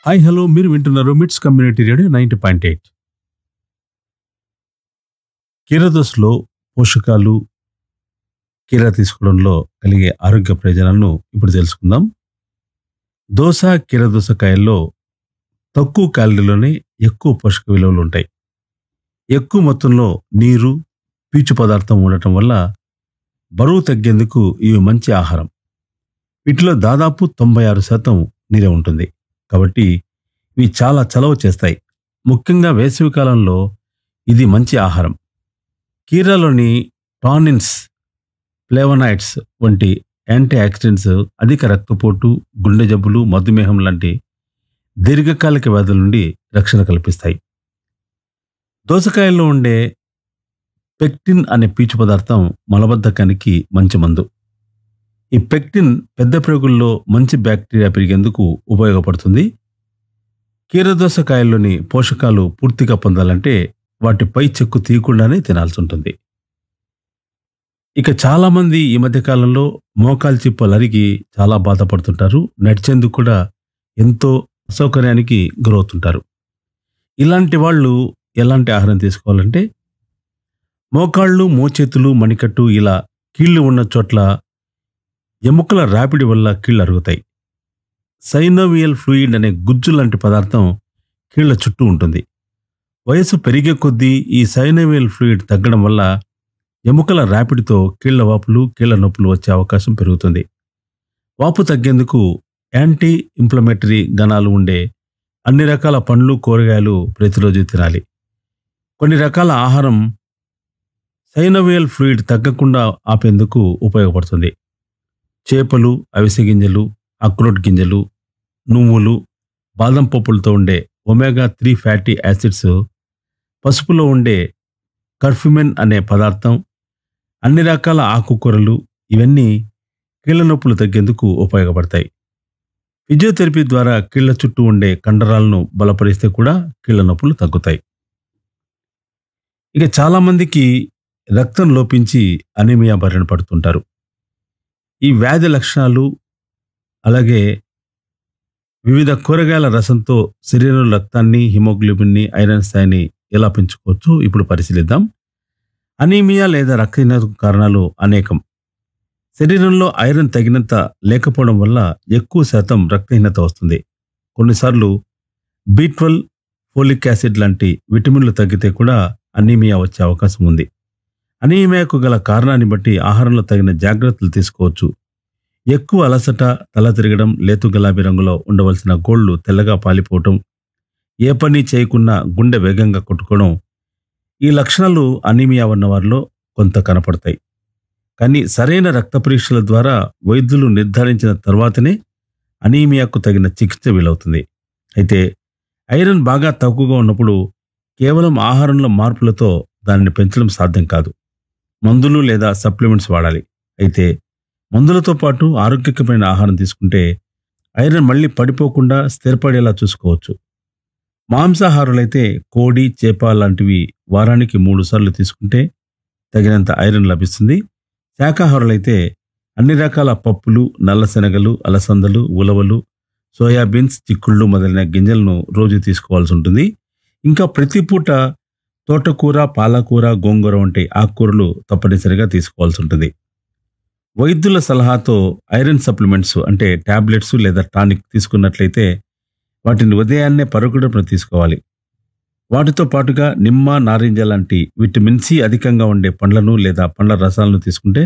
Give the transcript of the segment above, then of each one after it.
hi hello మీరు వింటున్నారు MITS community radio ninety point eight కీరదోసలో పోషకాలు కీర తీసుకోవడంలో కలిగే ఆరోగ్య ప్రయోజనాలను ఇప్పుడు తెలుసుకుందాం దోస కీరదోసకాయల్లో తక్కువ క్యాలరీలోనే ఎక్కువ పోషక విలువలు ఉంటాయి ఎక్కువ మొత్తంలో నీరు పీచు పదార్థం ఉండటం వల్ల బరువు తగ్గేందుకు ఇవి మంచి ఆహారం వీటిలో దాదాపు తొంభై ఆరు శాతం నీరే ఉంటుంది కాబట్టి ఇవి చాలా చలవ చేస్తాయి ముఖ్యంగా వేసవి కాలంలో ఇది మంచి ఆహారం కీరాలోని టానిన్స్ ఫ్లేవనాయిడ్స్ వంటి యాంటీ ఆక్సిడెంట్స్ అధిక రక్తపోటు గుండె జబ్బులు మధుమేహం లాంటి దీర్ఘకాలిక వ్యాధుల నుండి రక్షణ కల్పిస్తాయి దోసకాయల్లో ఉండే పెక్టిన్ అనే పీచు పదార్థం మలబద్ధకానికి మంచి మందు ఈ పెక్టిన్ పెద్ద ప్రేగుల్లో మంచి బ్యాక్టీరియా పెరిగేందుకు ఉపయోగపడుతుంది కీరదోసకాయల్లోని పోషకాలు పూర్తిగా పొందాలంటే వాటి పై చెక్కు తీయకుండానే తినాల్సి ఉంటుంది ఇక చాలా మంది ఈ మధ్య కాలంలో మోకాలు చిప్పలు అరిగి చాలా బాధపడుతుంటారు నడిచేందుకు కూడా ఎంతో అసౌకర్యానికి గురవుతుంటారు ఇలాంటి వాళ్ళు ఎలాంటి ఆహారం తీసుకోవాలంటే మోకాళ్ళు మోచేతులు మణికట్టు ఇలా కీళ్లు ఉన్న చోట్ల ఎముకల రాపిడి వల్ల కీళ్ళు అరుగుతాయి సైనోవియల్ ఫ్లూయిడ్ అనే గుజ్జు లాంటి పదార్థం కీళ్ల చుట్టూ ఉంటుంది వయసు పెరిగే కొద్దీ ఈ సైనోవియల్ ఫ్లూయిడ్ తగ్గడం వల్ల ఎముకల రాపిడితో కీళ్ల వాపులు కీళ్ల నొప్పులు వచ్చే అవకాశం పెరుగుతుంది వాపు తగ్గేందుకు యాంటీ ఇంప్లమేటరీ గణాలు ఉండే అన్ని రకాల పండ్లు కూరగాయలు ప్రతిరోజు తినాలి కొన్ని రకాల ఆహారం సైనోవియల్ ఫ్లూయిడ్ తగ్గకుండా ఆపేందుకు ఉపయోగపడుతుంది చేపలు అవిసె గింజలు అక్రోట్ గింజలు నువ్వులు బాదం పప్పులతో ఉండే ఒమేగా త్రీ ఫ్యాటీ యాసిడ్స్ పసుపులో ఉండే కర్ఫ్యూమెన్ అనే పదార్థం అన్ని రకాల ఆకుకూరలు ఇవన్నీ కీళ్ల నొప్పులు తగ్గేందుకు ఉపయోగపడతాయి ఫిజియోథెరపీ ద్వారా కీళ్ల చుట్టూ ఉండే కండరాలను బలపరిస్తే కూడా కీళ్ల నొప్పులు తగ్గుతాయి ఇక చాలామందికి రక్తం లోపించి అనీమియా బారిన పడుతుంటారు ఈ వ్యాధి లక్షణాలు అలాగే వివిధ కూరగాయల రసంతో శరీరం రక్తాన్ని హిమోగ్లోబిన్ని ఐరన్ స్థాయిని ఎలా పెంచుకోవచ్చు ఇప్పుడు పరిశీలిద్దాం అనీమియా లేదా రక్తహీనతకు కారణాలు అనేకం శరీరంలో ఐరన్ తగినంత లేకపోవడం వల్ల ఎక్కువ శాతం రక్తహీనత వస్తుంది కొన్నిసార్లు బి ట్వెల్వ్ ఫోలిక్ యాసిడ్ లాంటి విటమిన్లు తగ్గితే కూడా అనీమియా వచ్చే అవకాశం ఉంది అనీమియాకు గల కారణాన్ని బట్టి ఆహారంలో తగిన జాగ్రత్తలు తీసుకోవచ్చు ఎక్కువ అలసట తల తిరగడం లేతు గులాబీ రంగులో ఉండవలసిన గోళ్లు తెల్లగా పాలిపోవటం ఏ పని చేయకున్నా గుండె వేగంగా కొట్టుకోవడం ఈ లక్షణాలు అనీమియా ఉన్న వారిలో కొంత కనపడతాయి కానీ సరైన రక్త పరీక్షల ద్వారా వైద్యులు నిర్ధారించిన తర్వాతనే అనీమియాకు తగిన చికిత్స వీలవుతుంది అయితే ఐరన్ బాగా తక్కువగా ఉన్నప్పుడు కేవలం ఆహారంలో మార్పులతో దానిని పెంచడం సాధ్యం కాదు మందులు లేదా సప్లిమెంట్స్ వాడాలి అయితే మందులతో పాటు ఆరోగ్యకరమైన ఆహారం తీసుకుంటే ఐరన్ మళ్ళీ పడిపోకుండా స్థిరపడేలా చూసుకోవచ్చు మాంసాహారులైతే కోడి చేప లాంటివి వారానికి మూడు సార్లు తీసుకుంటే తగినంత ఐరన్ లభిస్తుంది శాకాహారులైతే అన్ని రకాల పప్పులు నల్ల శనగలు అలసందలు ఉలవలు సోయాబీన్స్ చిక్కుళ్ళు మొదలైన గింజలను రోజు తీసుకోవాల్సి ఉంటుంది ఇంకా ప్రతి పూట తోటకూర పాలకూర గోంగూర వంటి ఆకుకూరలు తప్పనిసరిగా తీసుకోవాల్సి ఉంటుంది వైద్యుల సలహాతో ఐరన్ సప్లిమెంట్స్ అంటే టాబ్లెట్స్ లేదా టానిక్ తీసుకున్నట్లయితే వాటిని ఉదయాన్నే పరుగుడపున తీసుకోవాలి వాటితో పాటుగా నిమ్మ నారింజ లాంటి విటమిన్ సి అధికంగా ఉండే పండ్లను లేదా పండ్ల రసాలను తీసుకుంటే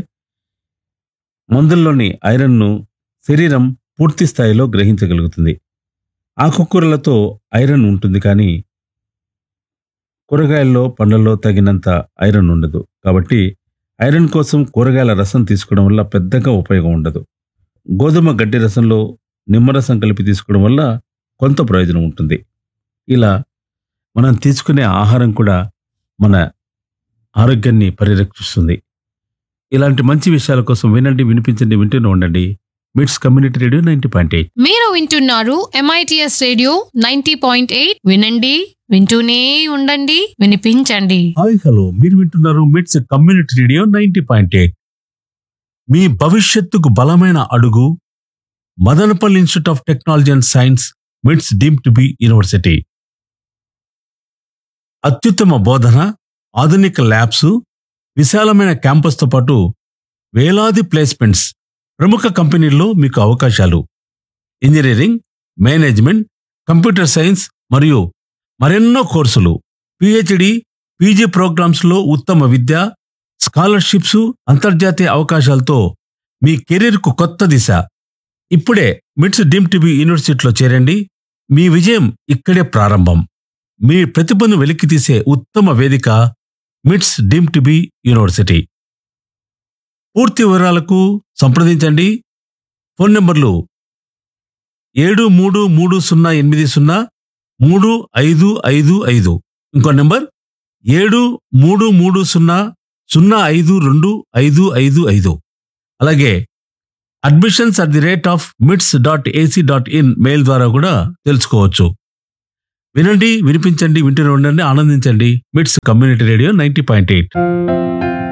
మందుల్లోని ఐరన్ను శరీరం పూర్తి స్థాయిలో గ్రహించగలుగుతుంది ఆకుకూరలతో ఐరన్ ఉంటుంది కానీ కూరగాయల్లో పండ్లలో తగినంత ఐరన్ ఉండదు కాబట్టి ఐరన్ కోసం కూరగాయల రసం తీసుకోవడం వల్ల పెద్దగా ఉపయోగం ఉండదు గోధుమ గడ్డి రసంలో నిమ్మరసం కలిపి తీసుకోవడం వల్ల కొంత ప్రయోజనం ఉంటుంది ఇలా మనం తీసుకునే ఆహారం కూడా మన ఆరోగ్యాన్ని పరిరక్షిస్తుంది ఇలాంటి మంచి విషయాల కోసం వినండి వినిపించండి వింటూనే ఉండండి MITS community radio ninety point eight మీరు వింటున్నారు MITS radio ninety point eight వినండి వింటూనే ఉండండి వినిపించండి హాయ్ హలో మీరు వింటున్నారు MITS community radio ninety point eight మీ భవిష్యత్తుకు బలమైన అడుగు Madanapalle institute of technology and science MITS deemed to be university అత్యుత్తమ బోధన ఆధునిక ల్యాబ్స్ విశాలమైన క్యాంపస్తో పాటు వేలాది ప్లేస్మెంట్స్ ప్రముఖ కంపెనీల్లో మీకు అవకాశాలు ఇంజనీరింగ్ మేనేజ్మెంట్ కంప్యూటర్ సైన్స్ మరియు మరెన్నో కోర్సులు పిహెచ్డి పీజీ ప్రోగ్రామ్స్లో ఉత్తమ విద్య స్కాలర్షిప్స్ అంతర్జాతీయ అవకాశాలతో మీ కెరీర్కు కొత్త దిశ ఇప్పుడే మిట్స్ డీమ్ టీబీ యూనివర్సిటీలో చేరండి మీ విజయం ఇక్కడే ప్రారంభం మీ ప్రతిభను వెలికితీసే ఉత్తమ వేదిక మిట్స్ డీమ్ టీబీ యూనివర్సిటీ పూర్తి వివరాలకు సంప్రదించండి ఫోన్ నంబర్లు ఏడు మూడు మూడు సున్నా ఎనిమిది సున్నా మూడు ఐదు ఐదు ఐదు ఇంకో నెంబర్ ఏడు మూడు మూడు సున్నా సున్నా ఐదు రెండు ఐదు ఐదు ఐదు అలాగే admissions at the rate of MITS dot AC dot in mail ద్వారా కూడా తెలుసుకోవచ్చు వినండి వినిపించండి వింటూనే ఉండండి ఆనందించండి MITS community radio ninety point eight